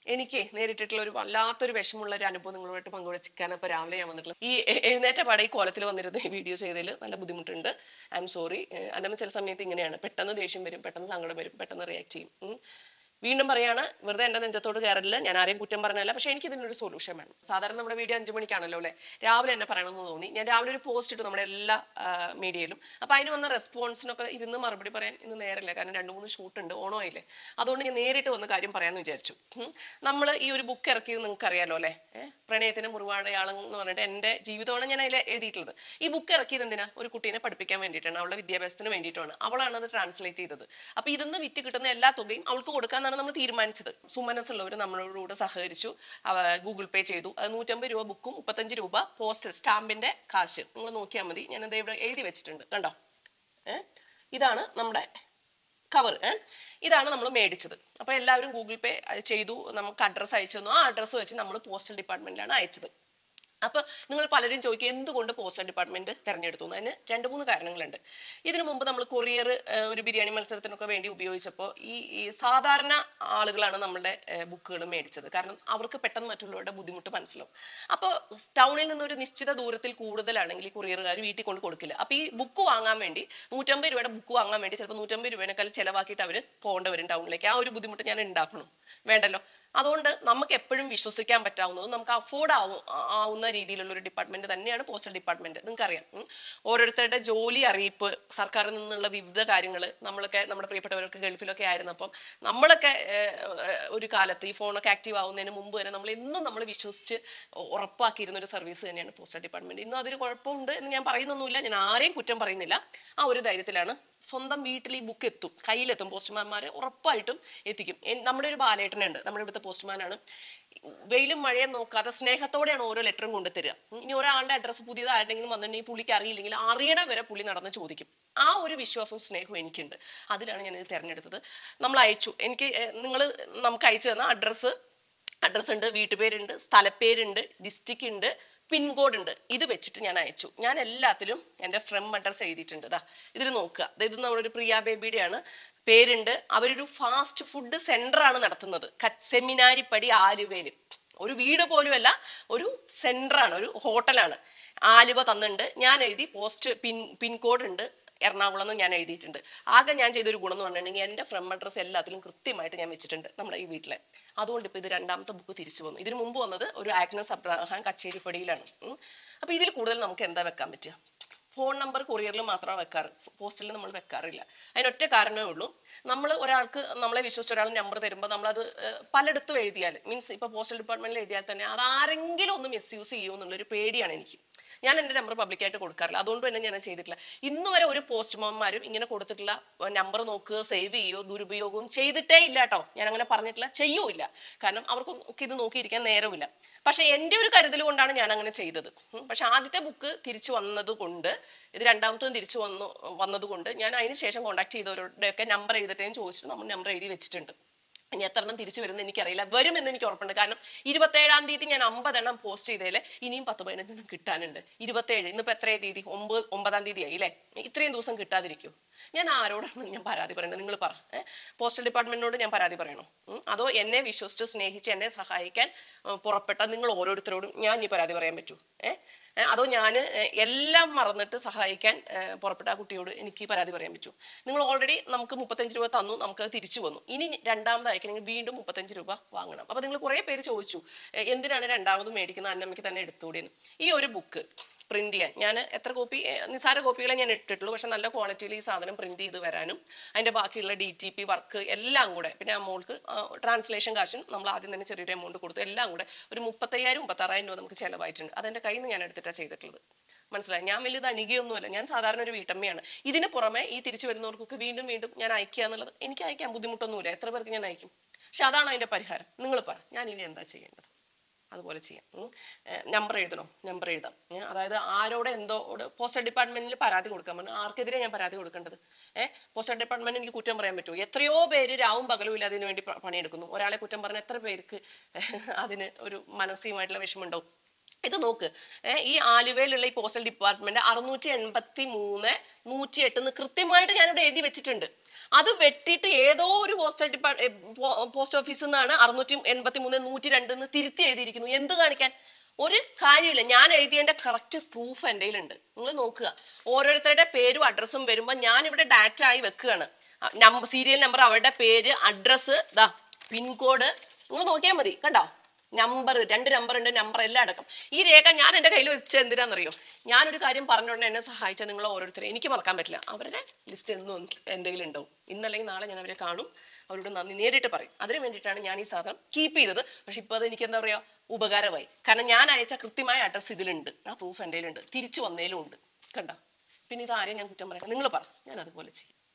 എനിക്ക് നേരിട്ടിട്ടുള്ള ഒരു വല്ലാത്തൊരു വിഷമുള്ള ഒരു അനുഭവം നിങ്ങളുമായിട്ട് പങ്കുവെക്കാൻ ഇപ്പോൾ രാവിലെ ഞാൻ വന്നിട്ടുള്ളത് ഈ എ- എഴുന്നേറ്റ പാടെ ഈ കോലത്തിൽ വന്നിരുന്ന ഈ വീഡിയോ ചെയ്തതിൽ നല്ല ബുദ്ധിമുട്ടുണ്ട് ഐ എം സോറി അന്നമ്മ ചില സമയത്ത് ഇങ്ങനെയാണ് പെട്ടെന്ന് ദേഷ്യം വരും പെട്ടെന്ന് സങ്കടം വരും പെട്ടെന്ന് റിയാക്ട് ചെയ്യും ഉം. വീണ്ടും പറയാണ് വെറുതെ എൻ്റെ നെഞ്ചത്തോട് കയറില്ല ഞാൻ ആരെയും കുറ്റം പറഞ്ഞല്ല പക്ഷേ എനിക്ക് ഇതിനൊരു സൊല്യൂഷൻ വേണം സാധാരണ നമ്മുടെ വീഡിയോ അഞ്ച് മണിക്കാണല്ലോ അല്ലേ രാവിലെ എന്നെ പറയണമെന്ന് തോന്നി ഞാൻ രാവിലെ ഒരു പോസ്റ്റ് ഇട്ടു നമ്മുടെ എല്ലാ മീഡിയയിലും അപ്പോൾ അതിന് വന്ന റെസ്പോൺസിനൊക്കെ ഇരുന്ന് മറുപടി പറയാൻ ഇന്ന് നേരമില്ല കാരണം രണ്ട് മൂന്ന് ഷൂട്ട് ഉണ്ട് ഓണോ ആയില്ലേ അതുകൊണ്ട് ഞാൻ നേരിട്ട് വന്ന് കാര്യം പറയാമെന്ന് വിചാരിച്ചു നമ്മൾ ഈ ഒരു ബുക്ക് ഇറക്കിയത് നിങ്ങൾക്ക് അറിയാലോ അല്ലേ ഏഹ് പ്രണയത്തിന് മുറിവാടയാളം എന്ന് പറഞ്ഞിട്ട് എൻ്റെ ജീവിതമാണ് ഞാൻ അതിൽ എഴുതിയിട്ടുള്ളത് ഈ ബുക്ക് ഇറക്കിയത് എന്തിനാ ഒരു കുട്ടീനെ പഠിപ്പിക്കാൻ വേണ്ടിയിട്ടാണ് അവളുടെ വിദ്യാഭ്യാസത്തിന് വേണ്ടിയിട്ടാണ് അവളാണ് അത് ട്രാൻസ്ലേറ്റ് ചെയ്തത് അപ്പോൾ ഇതിന്ന് വിറ്റ് കിട്ടുന്ന എല്ലാ തുകയും അവൾക്ക് കൊടുക്കാന്നാണ് നമ്മൾ തീരുമാനിച്ചത് സുമനസ്സുള്ളവർ നമ്മളോട് സഹകരിച്ചു അവ ഗൂഗിൾ പേ ചെയ്തു അത് നൂറ്റമ്പത് രൂപ ബുക്കും മുപ്പത്തഞ്ച് രൂപ പോസ്റ്റൽ സ്റ്റാമ്പിന്റെ കാശ് നിങ്ങൾ നോക്കിയാൽ മതി ഞാൻ അത് ഇവിടെ എഴുതി വെച്ചിട്ടുണ്ട് കണ്ടോ ഏ ഇതാണ് നമ്മുടെ കവർ ഇതാണ് നമ്മൾ മേടിച്ചത് അപ്പോൾ എല്ലാവരും ഗൂഗിൾ പേ ചെയ്തു നമുക്ക് അഡ്രസ്സ് അയച്ചു തന്നു ആ അഡ്രസ്സ് വെച്ച് നമ്മൾ പോസ്റ്റൽ ഡിപ്പാർട്ട്മെന്റിലാണ് അയച്ചത് അപ്പൊ നിങ്ങൾ പലരും ചോദിക്കും എന്തുകൊണ്ട് പോസ്റ്റൽ ഡിപ്പാർട്ട്മെന്റ് തെരഞ്ഞെടുത്തു എന്ന്? അതിന് രണ്ട് മൂന്ന് കാരണങ്ങളുണ്ട് ഇതിനു മുമ്പ് നമ്മൾ കൊറിയർ ഒരു ബിരിയാണി മത്സരത്തിനൊക്കെ വേണ്ടി ഉപയോഗിച്ചപ്പോൾ ഈ ഈ സാധാരണ ആളുകളാണ് നമ്മളുടെ ബുക്കുകൾ മേടിച്ചത് കാരണം അവർക്ക് പെട്ടെന്ന് മറ്റുള്ളവരുടെ ബുദ്ധിമുട്ട് മനസ്സിലാവും അപ്പോൾ ടൗണിൽ നിന്ന് ഒരു നിശ്ചിത ദൂരത്തിൽ കൂടുതലാണെങ്കിൽ ഈ കൊറിയറുകാർ വീട്ടിൽ കൊണ്ട് കൊടുക്കില്ല അപ്പോൾ ഈ ബുക്ക് വാങ്ങാൻ വേണ്ടി നൂറ്റമ്പത് രൂപയുടെ ബുക്ക് വാങ്ങാൻ വേണ്ടി ചിലപ്പോൾ നൂറ്റമ്പത് രൂപേനേക്കാൾ ചിലവാക്കിയിട്ട് അവർ പോകേണ്ടി വരും ടൗണിലേക്ക് ആ ഒരു ബുദ്ധിമുട്ട് ഞാൻ ഉണ്ടാക്കണം വേണ്ടല്ലോ അതുകൊണ്ട് നമുക്ക് എപ്പോഴും വിശ്വസിക്കാൻ പറ്റാവുന്നതും നമുക്ക് അഫോർഡ് ആവും ആവുന്ന രീതിയിലുള്ള ഒരു ഡിപ്പാർട്ട്മെന്റ് തന്നെയാണ് പോസ്റ്റൽ ഡിപ്പാർട്ട്മെന്റ് നിങ്ങൾക്കറിയാം ഉം. ഓരോരുത്തരുടെ ജോലി അറിയിപ്പ് സർക്കാരിൽ നിന്നുള്ള വിവിധ കാര്യങ്ങൾ നമ്മളൊക്കെ നമ്മുടെ പ്രിയപ്പെട്ടവരൊക്കെ ഗൾഫിലൊക്കെ ആയിരുന്നപ്പം നമ്മളൊക്കെ ഏഹ്, ഏഹ്, ഒരു കാലത്ത് ഈ ഫോണൊക്കെ ആക്റ്റീവ് ആവുന്നതിന് മുമ്പ് വരെ നമ്മൾ എന്നും നമ്മൾ വിശ്വസിച്ച് ഉറപ്പാക്കിയിരുന്ന ഒരു സർവീസ് തന്നെയാണ് പോസ്റ്റൽ ഡിപ്പാർട്ട്മെന്റ് ഇന്നും അതിന് കുഴപ്പമുണ്ട് എന്ന് ഞാൻ പറയുന്നൊന്നുമില്ല ഞാൻ ആരെയും കുറ്റം പറയുന്നില്ല ആ ഒരു ധൈര്യത്തിലാണ് സ്വന്തം വീട്ടിൽ ഈ ബുക്ക് എത്തും കയ്യിലെത്തും പോസ്റ്റ്മാൻമാർ ഉറപ്പായിട്ടും എത്തിക്കും എൻ- നമ്മുടെ ഒരു ബാലേട്ടനുണ്ട് നമ്മുടെ ഇവിടുത്തെ പോസ്റ്റ്മാനാണ് വെയിലും മഴയും നോക്കാതെ സ്നേഹത്തോടെയാണ് ഓരോ ലെറ്ററും കൊണ്ടു തരിക ഉം, ഇനി ഒരാളുടെ അഡ്രസ്സ് പുതിയതായിരുന്നെങ്കിലും വന്നിട്ടുണ്ടെങ്കിൽ പുള്ളിക്ക് അറിയില്ലെങ്കിൽ അറിയണ വരെ പുള്ളി നടന്ന് ചോദിക്കും ആ ഒരു വിശ്വാസവും സ്നേഹവും എനിക്കുണ്ട് അതിലാണ് ഞാൻ ഇത് തിരഞ്ഞെടുത്തത് നമ്മൾ അയച്ചു എനിക്ക് നിങ്ങൾ നമുക്ക് അയച്ചു തന്ന അഡ്രസ്സ് അഡ്രസ്സ് ഉണ്ട് വീട്ടുപേരുണ്ട് സ്ഥലപ്പേരുണ്ട് ഡിസ്ട്രിക്ട് ഉണ്ട് പിൻകോഡ് ഉണ്ട് ഇത് വെച്ചിട്ട് ഞാൻ അയച്ചു ഞാൻ എല്ലാത്തിലും എൻ്റെ ഫ്രം അഡ്രസ്സ് എഴുതിയിട്ടുണ്ട് ഇതാ ഇതിൽ നോക്കുക ദാ ഇത് നമ്മളൊരു പ്രിയ ബേബിയുടെയാണ് പേരുണ്ട് അവരൊരു ഫാസ്റ്റ് ഫുഡ് സെന്റർ ആണ് നടത്തുന്നത് കറ്റ് സെമിനാരിപ്പടി ആലുവയിൽ ഒരു വീട് പോലുമല്ല ഒരു സെന്റർ ആണ് ഒരു ഹോട്ടലാണ് ആലുവ തന്നിട്ടുണ്ട് ഞാൻ എഴുതി പോസ്റ്റ് പിൻ പിൻകോഡ് ഉണ്ട് എറണാകുളം എന്ന് ഞാൻ എഴുതിയിട്ടുണ്ട് ആകെ ഞാൻ ചെയ്തൊരു ഗുണം എന്ന് പറഞ്ഞിട്ടുണ്ടെങ്കിൽ എൻ്റെ ഫ്രം അഡ്രസ്സ് എല്ലാത്തിലും കൃത്യമായിട്ട് ഞാൻ വെച്ചിട്ടുണ്ട് നമ്മുടെ ഈ വീട്ടിലെ അതുകൊണ്ട് ഇപ്പോൾ ഇത് രണ്ടാമത്തെ ബുക്ക് തിരിച്ചു വന്നു ഇതിന് മുമ്പ് വന്നത് ഒരു ആഗ്നസ് അബ്രഹാം കച്ചേരിപ്പടിയിലാണ് ഉം. അപ്പോൾ ഇതിൽ കൂടുതൽ നമുക്ക് എന്താ വെക്കാൻ പറ്റുക ഫോൺ നമ്പർ കൊറിയറിൽ മാത്രമാണ് വെക്കാറ് പോസ്റ്റലിൽ നമ്മൾ വെക്കാറില്ല അതിനൊറ്റ കാരണമേ ഉള്ളൂ നമ്മൾ ഒരാൾക്ക് നമ്മളെ വിശ്വസിച്ച ഒരാൾ നമ്പർ തരുമ്പോൾ നമ്മളത് ഏഹ്, പലയിടത്തും എഴുതിയാൽ മീൻസ് ഇപ്പോൾ പോസ്റ്റൽ ഡിപ്പാർട്ട്മെന്റിൽ എഴുതിയാൽ തന്നെ അത് ആരെങ്കിലും ഒന്ന് മിസ്യൂസ് ചെയ്യുമോ എന്നുള്ളൊരു പേടിയാണ് എനിക്ക് ഞാൻ എൻ്റെ നമ്പർ പബ്ലിക്കായിട്ട് കൊടുക്കാറില്ല അതുകൊണ്ട് തന്നെ ഞാൻ അത് ചെയ്തിട്ടില്ല ഇന്ന് വരെ ഒരു പോസ്റ്റ്മാൻമാരും ഇങ്ങനെ കൊടുത്തിട്ടുള്ള നമ്പർ നോക്കുക സേവ് ചെയ്യുകയോ ദുരുപയോഗവും ചെയ്തിട്ടേ ഇല്ല കേട്ടോ ഞാൻ അങ്ങനെ പറഞ്ഞിട്ടില്ല ചെയ്യൂല്ല കാരണം അവർക്ക് ഇത് നോക്കിയിരിക്കാൻ നേരമില്ല പക്ഷെ എൻ്റെ ഒരു കരുതൽ കൊണ്ടാണ് ഞാൻ അങ്ങനെ ചെയ്തത് ഉം. പക്ഷെ ആദ്യത്തെ ബുക്ക് തിരിച്ചു വന്നത് കൊണ്ട് ഇത് രണ്ടാമത്തതും തിരിച്ചു വന്നു വന്നത് കൊണ്ട് ഞാൻ അതിന് ശേഷം കോൺടാക്ട് ചെയ്തവരുടെയൊക്കെ നമ്പർ എഴുതട്ടെ എന്ന് ചോദിച്ചിട്ട് നമ്മൾ നമ്പർ എഴുതി വെച്ചിട്ടുണ്ട് ഇനി എത്ര എണ്ണം തിരിച്ചു വരുമെന്ന് എനിക്കറിയില്ല വരുമെന്ന് എനിക്ക് ഉറപ്പുണ്ട് കാരണം ഇരുപത്തേഴാം തീയതി ഞാൻ അമ്പതെണ്ണം പോസ്റ്റ് ചെയ്തേലെ ഇനിയും പത്ത് പതിനഞ്ചെണ്ണം കിട്ടാനുണ്ട് ഇരുപത്തേഴ് ഇന്നിപ്പോൾ എത്രയാം തീയതി ഒമ്പത് ഒമ്പതാം തീയതി ആയി അല്ലേ ഇത്രയും ദിവസം കിട്ടാതിരിക്കും ഞാൻ ആരോടാണ് ഞാൻ പരാതി പറയുന്നത് നിങ്ങൾ പറ ഏ? പോസ്റ്റൽ ഡിപ്പാർട്ട്മെന്റിനോട് ഞാൻ പരാതി പറയണോ ഉം? അതോ എന്നെ വിശ്വസിച്ച് സ്നേഹിച്ച് എന്നെ സഹായിക്കാൻ ഏ, പുറപ്പെട്ട നിങ്ങൾ ഓരോരുത്തരോടും ഞാൻ ഈ പരാതി പറയാൻ പറ്റൂ ഏഹ് അതോ ഞാൻ എല്ലാം മറന്നിട്ട് സഹായിക്കാൻ ഏ, പുറപ്പെട്ട ആ കുട്ടിയോട് എനിക്ക് ഈ പരാതി പറയാൻ പറ്റൂ നിങ്ങൾ ഓൾറെഡി നമുക്ക് മുപ്പത്തഞ്ച് രൂപ തന്നു നമുക്ക് അത് തിരിച്ചു വന്നു ഇനി രണ്ടാമത് അയക്കണമെങ്കിൽ വീണ്ടും മുപ്പത്തഞ്ച് രൂപ വാങ്ങണം അപ്പൊ നിങ്ങൾ കുറേ പേര് ചോദിച്ചു "എ, എന്തിനാണ് രണ്ടാമത് മേടിക്കുന്നത് അന്നമ്മയ്ക്ക് തന്നെ എടുത്തുകൂടി എന്ന് ഈ ഒരു ബുക്ക് പ്രിന്റ് ചെയ്യാൻ ഞാൻ എത്ര കോപ്പി ഏ, നിസ്സാര കോപ്പികളെ ഞാൻ ഇട്ടിട്ടുള്ളൂ പക്ഷെ നല്ല ക്വാളിറ്റിയിൽ ഈ സാധനം പ്രിന്റ് ചെയ്ത് വരാനും അതിന്റെ ബാക്കിയുള്ള ഡി ടി പി വർക്ക് എല്ലാം കൂടെ പിന്നെ ആ മോൾക്ക് ട്രാൻസ്ലേഷൻ കാശും നമ്മൾ ആദ്യം തന്നെ ചെറിയൊരു എമൗണ്ട് കൊടുത്തു എല്ലാം കൂടെ ഒരു മുപ്പത്തയ്യായിരം മുപ്പത്താറായിരം രൂപ നമുക്ക് ചിലവായിട്ടുണ്ട് അതെന്റെ കയ്യിൽ നിന്ന് ഞാൻ എടുത്തിട്ടാണ് ചെയ്തിട്ടുള്ളത് മനസ്സിലായി ഞാൻ വലിയ ധനികയൊന്നുമല്ല ഞാൻ സാധാരണ ഒരു വീട്ടമ്മയാണ് ഇതിന് പുറമെ ഈ തിരിച്ചു വരുന്നവർക്കൊക്കെ വീണ്ടും വീണ്ടും ഞാൻ അയക്കുക എന്നുള്ളത് എനിക്ക് അയക്കാൻ ബുദ്ധിമുട്ടൊന്നുമില്ല എത്ര പേർക്ക് ഞാൻ അയക്കും പക്ഷെ അതാണ് അതിന്റെ പരിഹാരം നിങ്ങൾ പറ ഞാൻ ഇനി എന്താ ചെയ്യേണ്ടത് അതുപോലെ ചെയ്യാം നമ്പർ എഴുതണോ നമ്പർ എഴുതാം ഏ, അതായത് ആരോട് എന്തോ പോസ്റ്റൽ ഡിപ്പാർട്ട്മെന്റിൽ പരാതി കൊടുക്കാൻ പറഞ്ഞു ആർക്കെതിരെ ഞാൻ പരാതി കൊടുക്കേണ്ടത് ഏഹ് പോസ്റ്റൽ ഡിപ്പാർട്ട്മെന്റ് എനിക്ക് കുറ്റം പറയാൻ പറ്റുമോ എത്രയോ പേര് രാവും പകലും ഇല്ല അതിനു വേണ്ടി പ- പണിയെടുക്കുന്നു ഒരാളെ കുറ്റം പറഞ്ഞ എത്ര പേർക്ക് അതിന് ഒരു മാനസികമായിട്ടുള്ള വിഷമമുണ്ടാവും ഇത് നോക്ക് ഏഹ് ഈ ആലുവയിലുള്ള ഈ പോസ്റ്റൽ ഡിപ്പാർട്ട്മെന്റ് അറുന്നൂറ്റി എൺപത്തി മൂന്ന് നൂറ്റി എട്ട് എന്ന് കൃത്യമായിട്ട് ഞാനിവിടെ എഴുതി വെച്ചിട്ടുണ്ട് അത് വെട്ടിയിട്ട് ഏതോ ഒരു പോസ്റ്റൽ ഡിപ്പാ പോസ്റ്റ് ഓഫീസിൽ നിന്നാണ് അറുന്നൂറ്റി എൺപത്തി മൂന്ന് നൂറ്റി രണ്ട് എന്ന് തിരുത്തി എഴുതിയിരിക്കുന്നു എന്ത് കാണിക്കാൻ ഒരു കാര്യമില്ല ഞാൻ എഴുതിയതിന്റെ കറക്റ്റ് പ്രൂഫ് എൻ്റെ കയ്യിലുണ്ട് നിങ്ങൾ നോക്കുക ഓരോരുത്തരുടെ പേരും അഡ്രസ്സും വരുമ്പോൾ ഞാൻ ഇവിടെ ഡാറ്റ ആയി വെക്കുകയാണ് നമ്പർ സീരിയൽ നമ്പർ അവരുടെ പേര് അഡ്രസ്സ് ദാ പിൻകോഡ് നിങ്ങൾ നോക്കിയാൽ മതി കണ്ടോ നമ്പർ രണ്ട് നമ്പർ ഉണ്ട് നമ്പർ എല്ലാം അടക്കം ഈ രേഖ ഞാൻ എൻ്റെ കയ്യിൽ വെച്ച് എന്തിനാണെന്നറിയോ ഞാനൊരു കാര്യം പറഞ്ഞുകൊണ്ട് എന്നെ സഹായിച്ച നിങ്ങൾ ഓരോരുത്തരെ എനിക്ക് മറക്കാൻ പറ്റില്ല അവരുടെ ലിസ്റ്റ് എന്നും എന്തെങ്കിലും ഉണ്ടാവും ഇന്നല്ലെങ്കിൽ നാളെ ഞാൻ അവരെ കാണും അവരോട് നന്ദി നേരിട്ട് പറയും അതിന് വേണ്ടിയിട്ടാണ് ഞാൻ ഈ സാധനം കീപ്പ് ചെയ്തത് പക്ഷെ ഇപ്പോൾ അത് എനിക്ക് എന്താ പറയുക ഉപകാരമായി കാരണം ഞാൻ അയച്ച കൃത്യമായ അഡ്രസ്സ് ഇതിലുണ്ട് ആ പ്രൂഫ് എൻ്റെ കയ്യിലുണ്ട് തിരിച്ചു വന്നതിലും ഉണ്ട് കണ്ടോ പിന്നെ ഇത് ആരെയും ഞാൻ കുറ്റം പറയാം നിങ്ങൾ പറ ഞാൻ അതുപോലെ ചെയ്യും